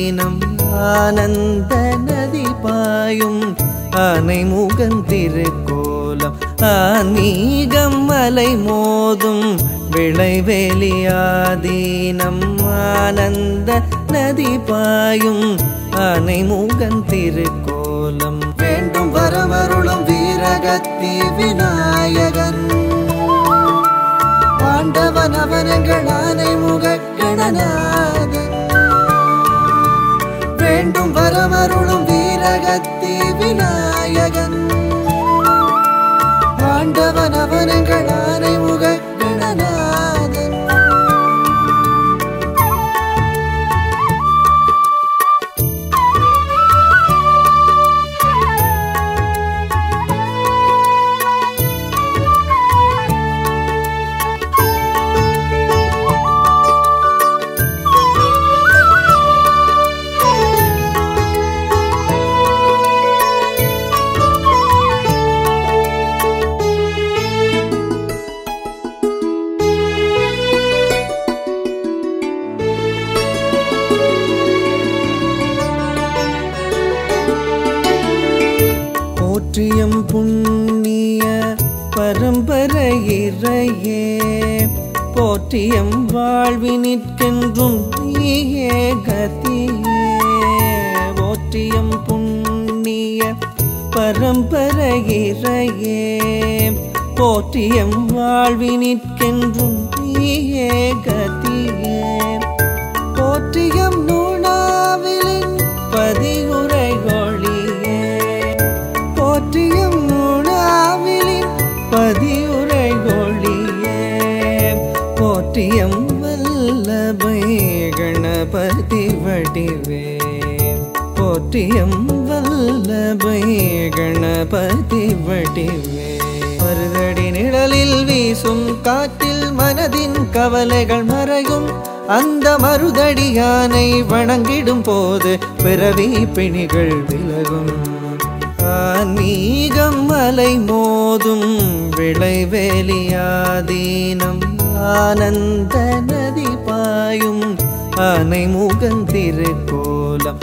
ஆதீனம் ஆனந்த நதி பாயும் ஆனைமுகன் திருக்கோலம் ஆனீகம் மலை மோதும் விளைவேலி ஆதீனம் ஆனந்த நதி பாயும் ஆனைமுகன் திருக்கோலம் வேண்டும் வரமருளும் வீரகத்தி விநாயகன் பாண்டவன் அவனங்கள் ஆனை முகக்கணநாதன் வேண்டும் வரமருளும் வீரகத்தி விநாயகன் பாண்டவன் அவனங்கள் ஆனை முகக்கணநாதன் போற்றியம் புண்ணிய பரம்பரையிறையே போற்றியம் வாழ்வினிற்கென்றும் நீயே கதியே போற்றியம் புண்ணிய பரம்பரையிறையே போற்றியம் வாழ்வினிற்கென்றும் நீயே கதியே போற்றியம் நூணாவிலின் பதியுரை ஒளியே போற்றியும் நூணாவிலின் பதியுரை ஒளியே போற்றியம் வல்லபை கணபதி வடிவே போற்றியம் வல்லபை கணபதி வடிவே மருதடி நிழலில் வீசும் காற்றில் மனதின் கவலைகள் மறையும் அந்த மருதடியானை வணங்கிடும் போது பிறவி பிணிகள் விலகும் ஆன்மீகம் மலை மோதும் விளைவேலியாதீனம் ஆனந்த நதி பாயும் ஆனை முகன் திருக்கோலம்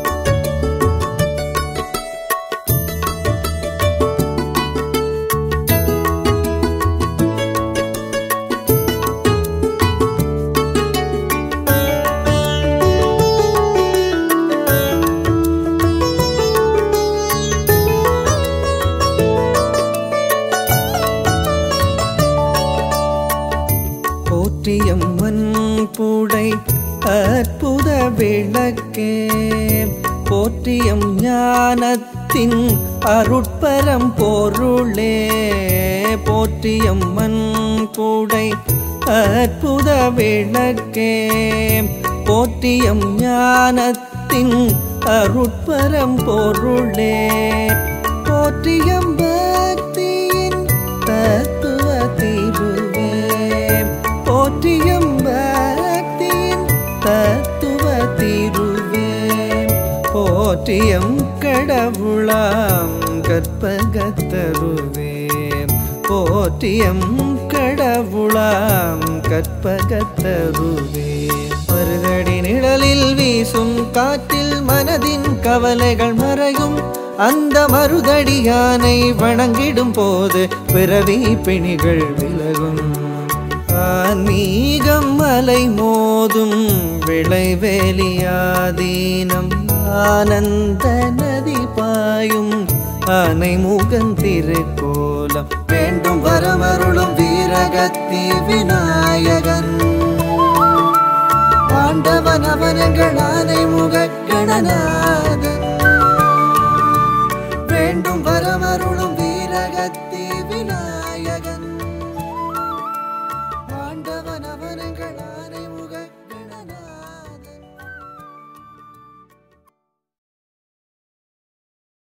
போற்றியம்மன் பூடை அற்புத விளக்கே போற்றியம் ஞானத்தின் அருட்பரம் பொருளே போற்றியம்மன் பூடை அற்புத விளக்கே போற்றியம் ஞானத்தின் அருட்பரம் பொருளே போற்றியம் பக்தியின் தத்துவ தீருவே போற்றியம் பக்தியின் தத்துவ தீருவே போற்றியம் கடவுளாம் கற்பகத்தருவே போற்றியம் கடவுளாம் கற்பகத்தருவே மருதடி நிழலில் வீசும் காற்றில் மனதின் கவலைகள் மறையும் அந்த மருதடியானை வணங்கிடும் போது பிறவி பிணிகள் விலகும் ஆன்மீகம் மலை மோதும் விளைவேலியாதீனம் ஆனந்த நதி பாயும் ஆனை முகன் திருக்கோலம் வேண்டும் வரமருளும் வீரகத்தி விநாயகன் பாண்டவன் அவனங்கள் ஆனை முகக்கணநாதன் வேண்டும் வரமருளும்